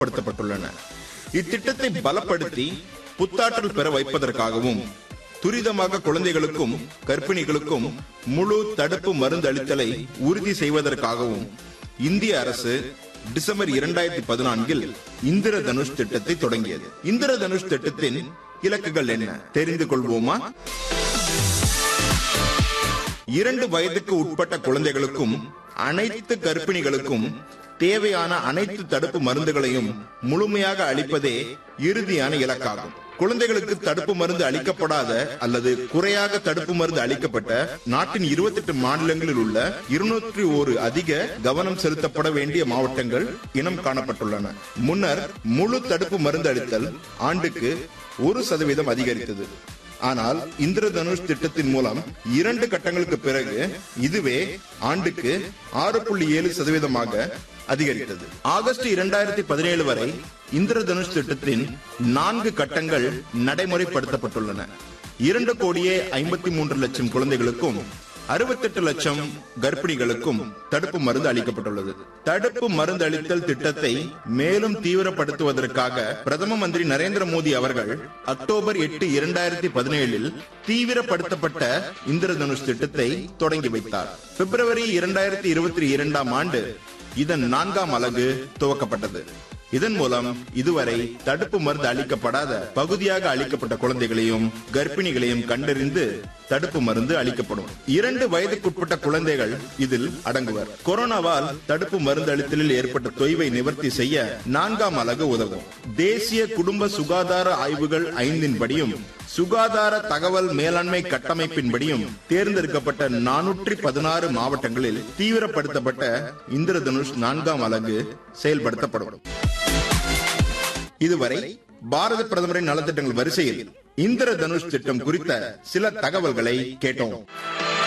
படுத்தப்பட்டுள்ளன இத்திட்டத்தை பலப்படுத்தி புத்தாற்றல் பெற வைப்பதற்காகவும் துரிதமாக குழந்தைகளுக்கும் கர்ப்பிணிகளுக்கும் முழு தடுப்பு மருந்து அளித்தலை உறுதி செய்வதற்காகவும் இந்திய அரசு டிசம்பர் இரண்டாயிரத்தி பதினான்கில் இந்திர தனுஷ் திட்டத்தை தொடங்கியது இந்திர தனுஷ் திட்டத்தின் இலக்குகள் என்ன தெரிந்து கொள்வோமா இரண்டு வயதுக்கு உட்பட்ட குழந்தைகளுக்கும் அனைத்து கர்ப்பிணிகளுக்கும் தேவையான அனைத்து தடுப்பு மருந்துகளையும் முழுமையாக அளிப்பதே இறுதியான இலக்காகும் குழந்தைகளுக்கு தடுப்பு மருந்து அளிக்கப்படாத அல்லது குறையாக தடுப்பு மருந்து அளிக்கப்பட்ட நாட்டின் 28 மாநிலங்களில் உள்ள இருநூற்றி ஒரு அதிக கவனம் செலுத்தப்பட வேண்டிய மாவட்டங்கள் இனம் காணப்பட்டுள்ளன முன்னர் முழு தடுப்பு மருந்து அளித்தல் ஆண்டுக்கு ஒரு சதவீதம் அதிகரித்தது ஆனால் இந்திரதனுஷ் திட்டத்தின் மூலம் இரண்டு கட்டங்களுக்கு பிறகு இதுவே ஆண்டுக்கு ஆறு புள்ளி ஏழு சதவீதமாக அதிகரித்தது ஆகஸ்ட் இரண்டாயிரத்தி பதினேழு வரை இந்திரதனுஷ் திட்டத்தின் நான்கு கட்டங்கள் நடைமுறைப்படுத்தப்பட்டுள்ளன இரண்டு கோடியே ஐம்பத்தி மூன்று லட்சம் குழந்தைகளுக்கும் அறுபத்தெட்டு லட்சம் கர்ப்பிணிகளுக்கும் தடுப்பு மருந்து அளிக்கப்பட்டுள்ளது தடுப்பு மருந்து அளித்தல் திட்டத்தை மேலும் தீவிரப்படுத்துவதற்காக பிரதம மந்திரி நரேந்திர மோடி அவர்கள் அக்டோபர் எட்டு இரண்டாயிரத்தி பதினேழில் தீவிரப்படுத்தப்பட்ட இந்திரதனுஷ் திட்டத்தை தொடங்கி வைத்தார் பிப்ரவரி இரண்டாயிரத்தி இருபத்தி இரண்டாம் ஆண்டு இதன் நான்காம் அலகு துவக்கப்பட்டது இதன் மூலம் இதுவரை தடுப்பு மருந்து அளிக்கப்படாத பகுதியாக அளிக்கப்பட்ட குழந்தைகளையும் கர்ப்பிணிகளையும் கண்டறிந்து தடுப்பு மருந்து அளிக்கப்படும் இரண்டு வயதுக்குட்பட்ட குழந்தைகள் இதில் அடங்குவர் கொரோனாவால் தடுப்பு மருந்து அளித்தலில் ஏற்பட்ட தொய்வை நிவர்த்தி செய்ய நான்காம் அலகு உதவும் தேசிய குடும்ப சுகாதார ஆய்வுகள் ஐந்தின் படியும் சுகாதார தகவல் மேலாண்மை கட்டமைப்பின்படியும் தேர்ந்தெடுக்கப்பட்ட நானூற்றி பதினாறு மாவட்டங்களில் தீவிரப்படுத்தப்பட்ட இந்திரதனுஷ் நான்காம் அலகு செயல்படுத்தப்படும் இதுவரை பாரத பிரதமரின் நலத்திட்டங்கள் வரிசையில் இந்திர தனுஷ் திட்டம் குறித்த சில தகவல்களை கேட்டோம்